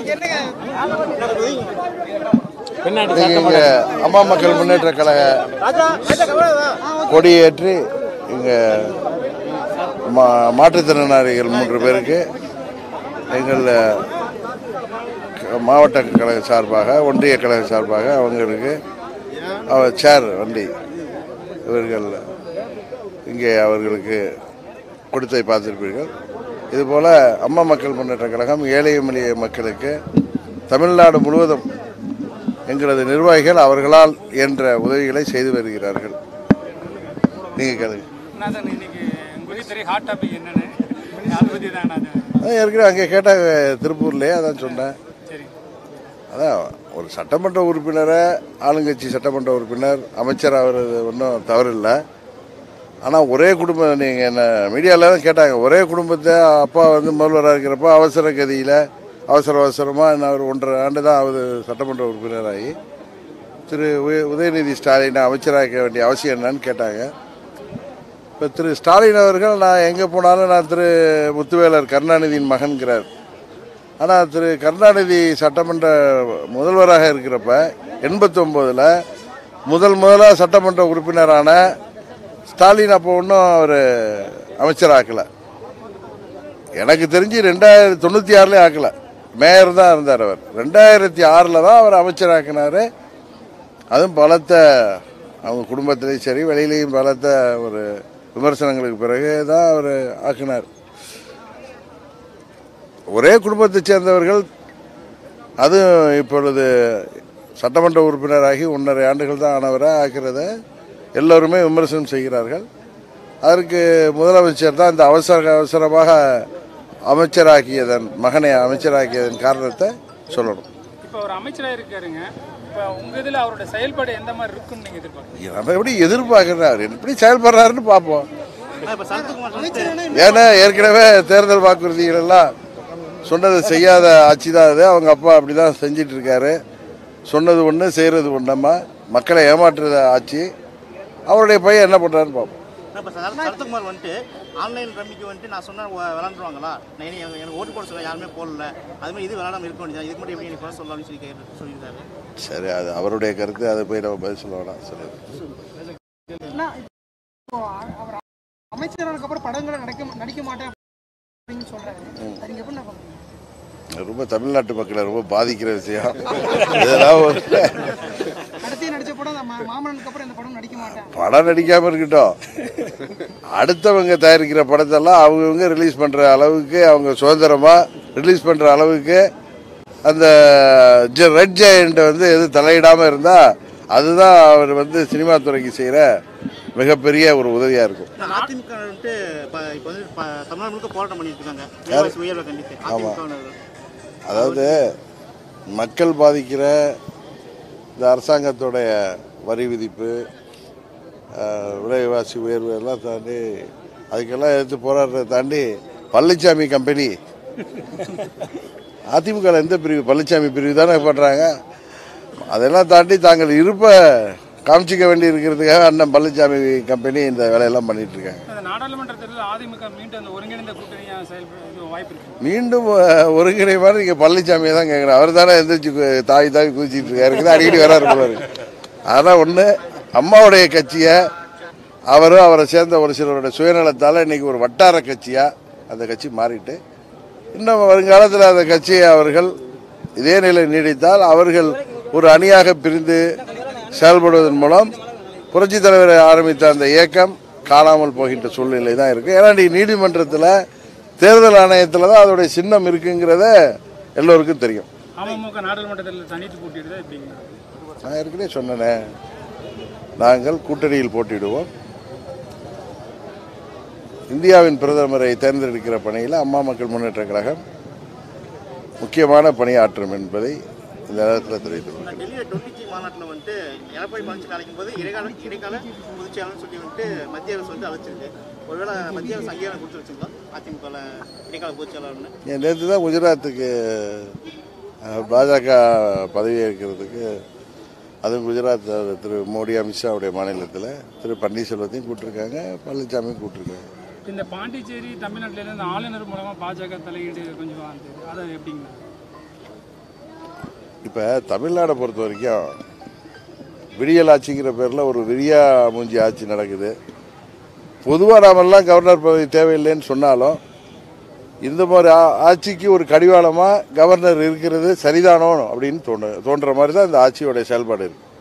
பின்னாடி இன்னைக்கு இங்க அம்மா மக்கள் முன்னேற்ற கழக கொடியேற்றி இங்க மா மாற்றுத்திறனாளிகள் மூன்று பேருக்கு எங்கள் க- மாவட்ட கழக சார்பாக ஒன்றிய கழக சார்பாக அவங்களுக்கு அவர் சேர் வண்டி இவர்கள் இங்கே அவர்களுக்கு கொடுத்தை பார்த்திருப்பீர்கள் இதுபோல் அம்மா மக்கள் முன்னேற்ற கழகம் ஏழை எளிய மக்களுக்கு தமிழ்நாடு முழுவதும் எங்களது நிர்வாகிகள் அவர்களால் என்ற உதவிகளை செய்து வருகிறார்கள் நீங்கள் கேளுங்க நான் இன்னைக்கு உங்களுக்கு தெரியும் ஹாட் டாபிக் என்னன்னு அதை பற்றி தான் நான் அதான் ஏற்கனவே அங்கே கேட்டாங்க திருப்பூர்லேயே அதான் சொன்னேன் சரி அதான் ஒரு சட்டமன்ற உறுப்பினரை ஆளுங்கட்சி சட்டமன்ற உறுப்பினர் அமைச்சர் ஆகிறது ஒன்றும் தவறில்லை ஆனால் ஒரே குடும்பம் நீங்கள் என்ன மீடியாவில் தான் கேட்டாங்க ஒரே குடும்பத்தை அப்பா வந்து முதல்வராக இருக்கிறப்ப அவசர கதியில் அவசர அவசரமாக என்ன ஒரு ஒன்றரை ஆண்டு தான் ஆகுது சட்டமன்ற உறுப்பினராகி திரு உய- உதயநிதி ஸ்டாலினை அமைச்சராக்க வேண்டிய அவசியம் என்னன்னு கேட்டாங்க இப்போ திரு ஸ்டாலின் அவர்கள் நான் எங்கே போனாலும் நான் திரு முத்துவேலர் கருணாநிதியின் மகன்கிறார் ஆனால் திரு கருணாநிதி சட்டமன்ற முதல்வராக இருக்கிறப்ப எண்பத்தொம்போதில் முதல் முதலாக சட்டமன்ற உறுப்பினரான ஸ்டாலின் அப்போ ஒன்றும் அவர் அமைச்சராக்கலை எனக்கு தெரிஞ்சு ரெண்டாயிரத்தி தொண்ணூற்றி ஆறுலேயே ஆக்கலை மேயர் தான் இருந்தார் அவர் ரெண்டாயிரத்தி ஆறில் தான் அவர் அமைச்சராக்கினார் அதுவும் பலத்த அவங்க குடும்பத்திலையும் சரி வெளியிலையும் பலத்த ஒரு விமர்சனங்களுக்கு பிறகு தான் அவர் ஆக்கினார் ஒரே குடும்பத்தைச் சேர்ந்தவர்கள் அதுவும் இப்பொழுது சட்டமன்ற உறுப்பினராகி ஒன்றரை ஆண்டுகள் தான் ஆனவரை ஆக்கிறத எல்லோருமே விமர்சனம் செய்கிறார்கள் அதற்கு முதலமைச்சர் தான் இந்த அவசர அவசரமாக அமைச்சராக்கியதன் மகனை அமைச்சராக்கியதன் காரணத்தை சொல்லணும் இப்போ அவர் அமைச்சராக இருக்காருங்க இப்போ உங்கள் இதில் அவரோட செயல்பாடு எந்த மாதிரி இருக்குன்னு நீங்கள் எதிர்பார்க்குறீங்க நம்ம எப்படி எதிர்பார்க்கிறார் எப்படி செயல்படுறாருன்னு பார்ப்போம் இப்ப சரத்குமார் ஏன்னா ஏற்கனவே தேர்தல் வாக்குறுதிகள் எல்லாம் சொன்னதை செய்யாத ஆட்சி தான் அது அவங்க அப்பா அப்படி தான் செஞ்சிட்டு இருக்காரு சொன்னது ஒன்று செய்கிறது ஒன்றம்மா மக்களை ஏமாற்றுற ஆட்சி அவருடைய பையன் என்ன பண்ணுறாருன்னு பார்ப்போம் இப்ப சரத்- சரத்குமார் வந்துட்டு ஆன்லைன் ரம்மிக்கு வந்துட்டு நான் சொன்னா வ- விளாண்டுருவாங்களா நான் இனி எனக்கு எனக்கு ஓட்டு போட சொல்ல யாருமே போடல அது மாதிரி இது விளாடாம இருக்க வேண்டியது இதுக்கு மட்டும் எப்படி எனக்கு குறை சொல்லலாம்னு சொல்லி கேட்டு சொல்லியிருக்காரு சரி அது அவருடைய கருத்து அதை போய் நம்ம பதில் சொல்ல வேணாம் சரி இப்போ அவர் அமைச்சரானதுக்கு அப்புறம் படங்களை நடிக்க நடிக்க மாட்டேன் அப்படின்னு சொல்றாரு அது எப்படி நான் பண்ணுறேன் ரொம்ப தமிழ்நாட்டு மக்களை ரொம்ப பாதிக்கிற விஷயம் இதெல்லாம் ஒரு கடைசியாக நடிச்ச படம் அந்த மா- மாமன்னனுக்கு அப்புறம் இந்த படம் நடிக்க மாட்டேன் படம் நடிக்காம இருக்கட்டும் அடுத்தவங்க தயாரிக்கிற படத்தெல்லாம் அவங்கவுங்க ரிலீஸ் பண்ற அளவுக்கு அவங்க சுதந்திரமா ரிலீஸ் பண்ற அளவுக்கு அந்த ரெட் ஜெயண்ட் வந்து எது தலையிடாம இருந்தா அதுதான் அவர் வந்து சினிமா துறைக்கு செய்யற மிகப்பெரிய ஒரு உதவியா இருக்கும் நான் அதிமுக வந்துட்டு இப்ப இப்போ வந்து ப- தமிழ்நாடு முழுக்க போராட்டம் பண்ணிட்டு இருக்காங்க விலைவாசி உயர்வை கண்டித்து அதிமுக அதாவது மக்கள் பாதிக்கிற இந்த அரசாங்கத்துடைய வரி விதிப்பு அஹ், விலைவாசி உயர்வு எல்லாம் தாண்டி அதுக்கெல்லாம் எடுத்து போராடுறதை தாண்டி பழனிசாமி கம்பெனி அதிமுக எந்த பிரிவு பழனிசாமி பிரிவு தானே பண்ணுறாங்க அதெல்லாம் தாண்டி தாங்கள் இருப்ப காமிச்சிக்க வேண்டி இருக்கிறதுக்காக அண்ணன் பழனிசாமி கம்பெனி இந்த வேலையெல்லாம் பண்ணிட்டு இருக்காங்க அந்த நாடாளுமன்ற தேர்தலில் அதிமுக மீண்டும் அந்த ஒருங்கிணைந்த கூட்டணியாக செயல்பட வாய்ப்பு இருக்கு மீண்டும் அஹ், ஒருங்கிணைப்பாடு நீங்கள் பழனிசாமியை தான் கேட்குறேன் அவர் தானே எந்திரிச்சு கு- தாவி தாவி குதிச்சிட்டு இருக்காரு இருக்குது அடிக்கடி வராரு போவாரு அதனால் ஒன்று அம்மாவுடைய கட்சியை அவரும் அவரை சேர்ந்த ஒரு சிலருடைய சுயநலத்தால் இன்னைக்கு ஒரு வட்டார கட்சியாக அந்த கட்சி மாறிட்டு இன்னும் வருங்காலத்தில் அந்த கட்சியை அவர்கள் இதே நிலை நீடித்தால் அவர்கள் ஒரு அணியாக பிரிந்து செயல்படுவதன் மூலம் புரட்சித் தலைவரை ஆரம்பித்த அந்த இயக்கம் காணாமல் போகின்ற சூழ்நிலை தான் இருக்குது ஏன்னா நீ நீதிமன்றத்தில் தேர்தல் ஆணையத்தில் தான் அதோடைய சின்னம் இருக்குங்கிறத எல்லோருக்கும் தெரியும் அமமுக நாடாளுமன்ற தேர்தலில் தனித்து போட்டியிடுதா எப்படிங்க நான் ஏற்கனவே சொன்னேனே நாங்கள் கூட்டணியில் போட்டியிடுவோம் இந்தியாவின் பிரதமரை தேர்ந்தெடுக்கிற பணியில் அம்மா மக்கள் முன்னேற்ற கழகம் முக்கியமான பணியாற்றும் என்பதை இந்த நேரத்தில் தெரிவித்துள்ளேன் நான் டெல்லியில் டுவெண்ட்டி ஜி மாநாட்டில் வந்துட்டு எடப்பாடி பழனிசாமி அழைக்கும் போது இடைக்கால இடைக்கால பொதுச்செயலாளர்னு சொல்லி வந்துட்டு மத்திய அரசு வந்து அழைச்சிருக்கு ஒருவேளை மத்திய அரசு அங்கீகாரம் கொடுத்துருச்சுங்களா அதிமுகவில் இடைக்கால பொதுச்செயலாளர்னு என் நேற்று தான் குஜராத்துக்கு அஹ், பாஜக பதவி ஏற்கிறதுக்கு அதுவும் குஜராத் அஹ், திரு மோடி அமித்ஷாவுடைய மாநிலத்தில் திரு பன்னீர்செல்வத்தையும் கூப்பிட்டுருக்காங்க பழனிசாமியும் கூப்பிட்டுருக்காங்க இந்த பாண்டிச்சேரி தமிழ்நாட்டிலேருந்து இந்த ஆளுநர் மூலமாக பாஜக தலையீடு கொஞ்சம் வந்தது அதை எப்படிங்க இப்போ தமிழ்நாடை பொறுத்த வரைக்கும் விடியல் ஆட்சிங்கிற பேரில் ஒரு விரியா மூஞ்சி ஆட்சி நடக்குது பொதுவாக நாமெல்லாம் கவர்னர் பதவி தேவையில்லைன்னு சொன்னாலும் இந்த மாதிரி ஆ- ஆட்சிக்கு ஒரு கடிவாளமாக கவர்னர் இருக்கிறது சரிதானோ அப்படின்னு தோணு தோன்ற மாதிரி தான் இந்த ஆட்சியோடைய செயல்பாடு இருக்குது